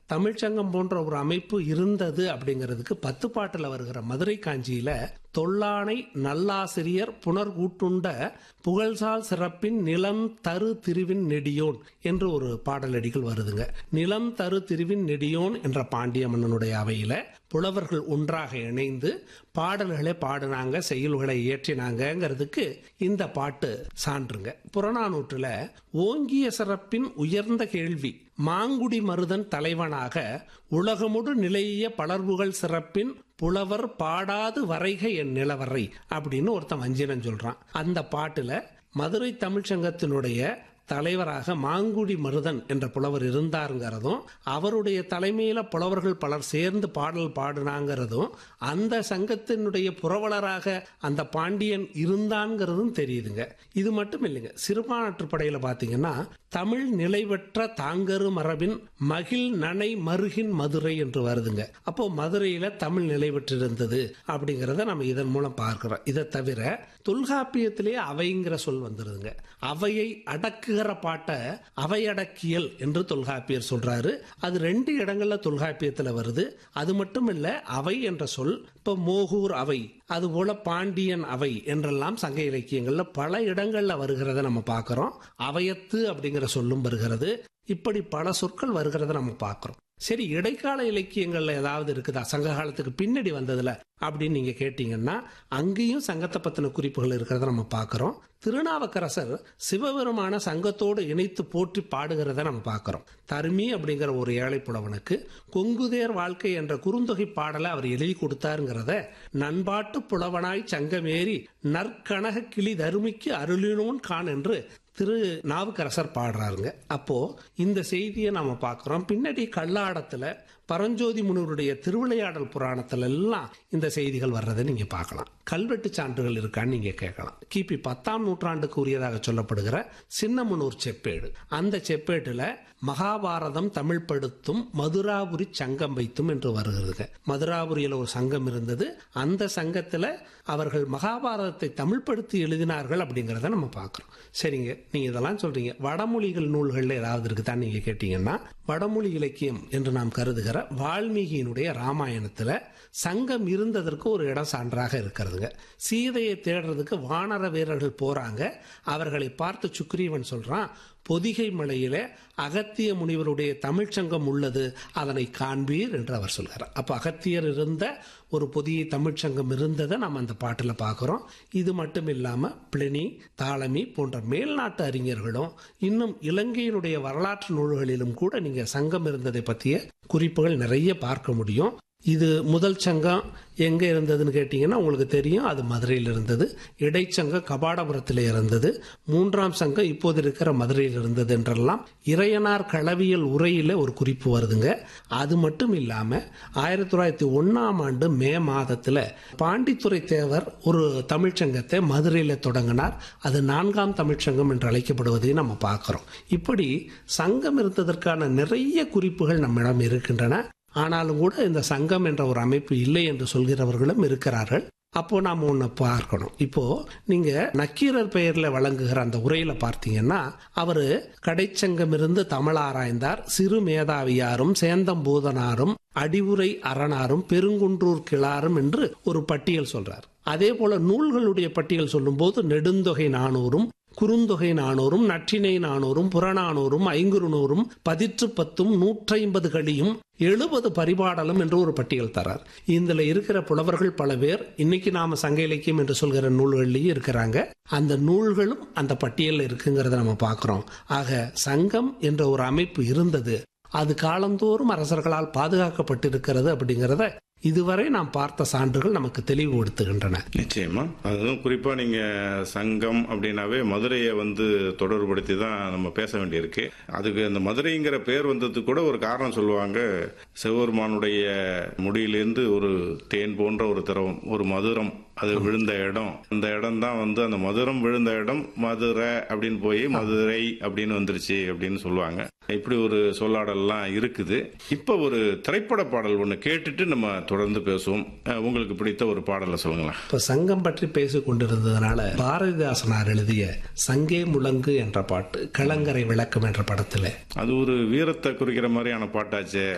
தமிழ்ச்சங்கம் போன்ற ஒரு அமைப்பு இருந்தது அப்படிங்கிறதுக்கு பத்து பாட்டுல வருகிற மதுரை காஞ்சியில தொல்லானை நல்லாசிரியர் புனர்கூட்டுண்ட புகழ்சால் சிறப்பின் நிலம் தரு திருவின் நெடியோன் என்று ஒரு பாடலடிகள் வருதுங்க நிலம் தரு திருவின் நெடியோன் என்ற பாண்டிய மன்னனுடைய அவையில புலவர்கள் ஒன்றாக இணைந்து பாடல்களை பாடினாங்க செயல்களை இயற்றினாங்கிறதுக்கு இந்த பாட்டு சான்றுங்க புறநானூற்றுல ஓங்கிய சிறப்பின் உயர்ந்த கேள்வி மாங்குடி மருதன் தலைவனாக உலகமுடு நிலைய பலர்புகள் சிறப்பின் புலவர் பாடாது வரைக என் நிலவரை அப்படின்னு ஒருத்தன் வஞ்சினன் சொல்றான் அந்த பாட்டுல மதுரை தமிழ்ச்சங்கத்தினுடைய தலைவராக மாங்குடி மருதன் என்ற புலவர் இருந்தாருங்கிறதும் அவருடைய தலைமையில புலவர்கள் பலர் சேர்ந்து பாடல் பாடினாங்கிறதும் அந்த சங்கத்தினுடைய புரவலராக அந்த பாண்டியன் இருந்தான்ங்கிறதும் தெரியுதுங்க இது மட்டும் இல்லைங்க சிறுபான்ற்றுப்படையில பாத்தீங்கன்னா தமிழ் நிலைவற்ற தாங்கரு மரபின் மகிழ் நனை மருகின் மதுரை என்று வருதுங்க அப்போ மதுரையில தமிழ் நிலைவற்றிருந்தது அப்படிங்கறத நம்ம இதன் மூலம் பார்க்கிறோம் இதை தவிர தொல்காப்பியத்திலேயே அவைங்கிற சொல் வந்துருதுங்க அவையை அடக்குகிற பாட்டை அவையடக்கியல் என்று தொல்காப்பியர் சொல்றாரு அது ரெண்டு இடங்கள்ல தொல்காப்பியத்துல வருது அது மட்டும் இல்ல அவை என்ற சொல் இப்ப மோகூர் அவை அதுபோல பாண்டியன் அவை என்றெல்லாம் சங்க இலக்கியங்கள்ல பல இடங்கள்ல வருகிறத நம்ம பார்க்கிறோம் அவையத்து அப்படிங்கிற சொல்லும் வருகிறது இப்படி பல சொற்கள் வருகிறத நம்ம பார்க்கிறோம் சரி இடைக்கால இலக்கியங்கள்ல ஏதாவது இருக்குதா சங்க காலத்துக்கு பின்னாடி வந்ததுல அப்படின்னு நீங்க கேட்டீங்கன்னா அங்கேயும் சங்கத்தை பத்தின குறிப்புகள் இருக்கிறத நம்ம பார்க்கிறோம் திருநாவுக்கரசர் சிவபெருமான சங்கத்தோடு இணைத்து போற்றி பாடுகிறத நம்ம பார்க்கிறோம் தருமி அப்படிங்கிற ஒரு ஏழை புலவனுக்கு கொங்குதேர் வாழ்க்கை என்ற குறுந்தொகை பாடலை அவர் எழுதி கொடுத்தாருங்கிறத நண்பாட்டு புலவனாய் சங்கமேறி நற்கனக கிளி தருமிக்கு அருளினோன் கான் என்று திரு நாவுக்கரசர் பாடுறாருங்க அப்போ இந்த செய்தியை நாம பார்க்கிறோம் பின்னாடி கல்லாடத்துல பரஞ்சோதி முனிவருடைய திருவிளையாடல் புராணத்துல எல்லாம் இந்த செய்திகள் வர்றதை நீங்க பார்க்கலாம் கல்வெட்டு சான்றுகள் இருக்கான்னு நீங்க கேட்கலாம் கிபி பத்தாம் நூற்றாண்டுக்கு உரியதாக சொல்லப்படுகிற சின்னமனூர் செப்பேடு அந்த செப்பேட்டுல மகாபாரதம் தமிழ் படுத்தும் மதுராபுரி சங்கம் வைத்தும் என்று வருகிறதுங்க மதுராபுரியில ஒரு சங்கம் இருந்தது அந்த சங்கத்துல அவர்கள் மகாபாரதத்தை தமிழ்படுத்தி எழுதினார்கள் அப்படிங்கறத நம்ம பார்க்கிறோம் சரிங்க நீங்க இதெல்லாம் சொல்றீங்க வடமொழிகள் நூல்கள்ல ஏதாவது இருக்குதான்னு நீங்க கேட்டீங்கன்னா வடமொழி இலக்கியம் என்று நாம் கருதுகிற வால்மீகியினுடைய ராமாயணத்துல சங்கம் இருந்ததற்கு ஒரு இடம் சான்றாக இருக்கிறதுங்க சீதையை தேடுறதுக்கு வானர வீரர்கள் போறாங்க அவர்களை பார்த்து சுக்ரீவன் சொல்றான் பொதிகை மலையில அகத்திய முனிவருடைய தமிழ்ச்சங்கம் உள்ளது அதனை காண்பீர் என்று அவர் சொல்கிறார் அப்ப அகத்தியர் இருந்த ஒரு புதிய தமிழ்ச்சங்கம் இருந்ததை நம்ம அந்த பாட்டுல பார்க்கிறோம் இது மட்டும் இல்லாம பிளினி தாளமி போன்ற மேல்நாட்டு அறிஞர்களும் இன்னும் இலங்கையினுடைய வரலாற்று நூல்களிலும் கூட நீங்க சங்கம் இருந்ததை பற்றிய குறிப்புகள் நிறைய பார்க்க முடியும் இது முதல் சங்கம் எங்க இருந்ததுன்னு கேட்டீங்கன்னா உங்களுக்கு தெரியும் அது மதுரையில் இருந்தது இடைச்சங்கம் கபாடபுரத்தில் இருந்தது மூன்றாம் சங்கம் இப்போது இருக்கிற மதுரையில் இருந்தது என்றெல்லாம் இறையனார் களவியல் உரையில ஒரு குறிப்பு வருதுங்க அது மட்டும் இல்லாம ஆயிரத்தி தொள்ளாயிரத்தி ஒன்னாம் ஆண்டு மே மாதத்துல பாண்டித்துறை தேவர் ஒரு தமிழ்ச்சங்கத்தை மதுரையில தொடங்கினார் அது நான்காம் தமிழ்ச்சங்கம் என்று அழைக்கப்படுவதையும் நம்ம பார்க்கிறோம் இப்படி சங்கம் இருந்ததற்கான நிறைய குறிப்புகள் நம்மிடம் இருக்கின்றன ஆனாலும் கூட இந்த சங்கம் என்ற ஒரு அமைப்பு இல்லை என்று சொல்கிறவர்களும் இருக்கிறார்கள் அப்போ நாம ஒண்ணு பார்க்கணும் இப்போ நீங்க நக்கீரர் பெயர்ல வழங்குகிற அந்த உரையில பார்த்தீங்கன்னா அவரு கடைச்சங்கம் இருந்து தமிழ் ஆராய்ந்தார் சிறு மேதாவியாரும் சேந்தம்பூதனாரும் அடிவுரை அரணாரும் பெருங்குன்றூர் கிளாரும் என்று ஒரு பட்டியல் சொல்றார் அதே போல நூல்களுடைய பட்டியல் சொல்லும்போது நெடுந்தொகை நானூறும் குறுந்தொகை நானூறும் நற்றினை நானூறும் புறநானூறும் ஐங்குறுநூறும் பதிற்று பத்தும் நூற்றைம்பது கடியும் எழுபது பரிபாடலும் என்று ஒரு பட்டியல் தரார் இதுல இருக்கிற புலவர்கள் பல பேர் இன்னைக்கு நாம சங்க இலக்கியம் என்று சொல்கிற நூல்கள்லயும் இருக்கிறாங்க அந்த நூல்களும் அந்த பட்டியலில் இருக்குங்கிறத நம்ம பார்க்கிறோம் ஆக சங்கம் என்ற ஒரு அமைப்பு இருந்தது அது காலந்தோறும் அரசர்களால் பாதுகாக்கப்பட்டிருக்கிறது அப்படிங்கிறத இதுவரை நாம் பார்த்த சான்றுகள் நமக்கு தெளிவுபடுத்துகின்றன நிச்சயமா அதுவும் குறிப்பா நீங்க சங்கம் அப்படின்னாவே மதுரையை வந்து தொடர்புபடுத்தி தான் நம்ம பேச வேண்டியிருக்கு அதுக்கு அந்த மதுரைங்கிற பேர் வந்ததுக்கு கூட ஒரு காரணம் சொல்லுவாங்க சிவபெருமானுடைய முடியிலிருந்து ஒரு தேன் போன்ற ஒரு திரவம் ஒரு மதுரம் அது விழுந்த இடம் அந்த இடம் தான் வந்து அந்த மதுரம் விழுந்த இடம் மதுரை அப்படின்னு போய் மதுரை அப்படின்னு வந்துருச்சு அப்படின்னு சொல்லுவாங்க இப்படி ஒரு சொல்லாடல்லாம் இருக்குது இப்ப ஒரு திரைப்பட பாடல் ஒன்று கேட்டுட்டு நம்ம தொடர்ந்து பேசுவோம் அஹ் உங்களுக்கு பிடித்த ஒரு பாடலை சொல்லுங்களேன் இப்ப சங்கம் பற்றி பேசிக் கொண்டிருந்ததுனால பாரதிதாசனார் எழுதிய சங்கே முழங்கு என்ற பாட்டு கலங்கரை விளக்கம் என்ற படத்துல அது ஒரு வீரத்தை குறிக்கிற மாதிரியான பாட்டாச்சே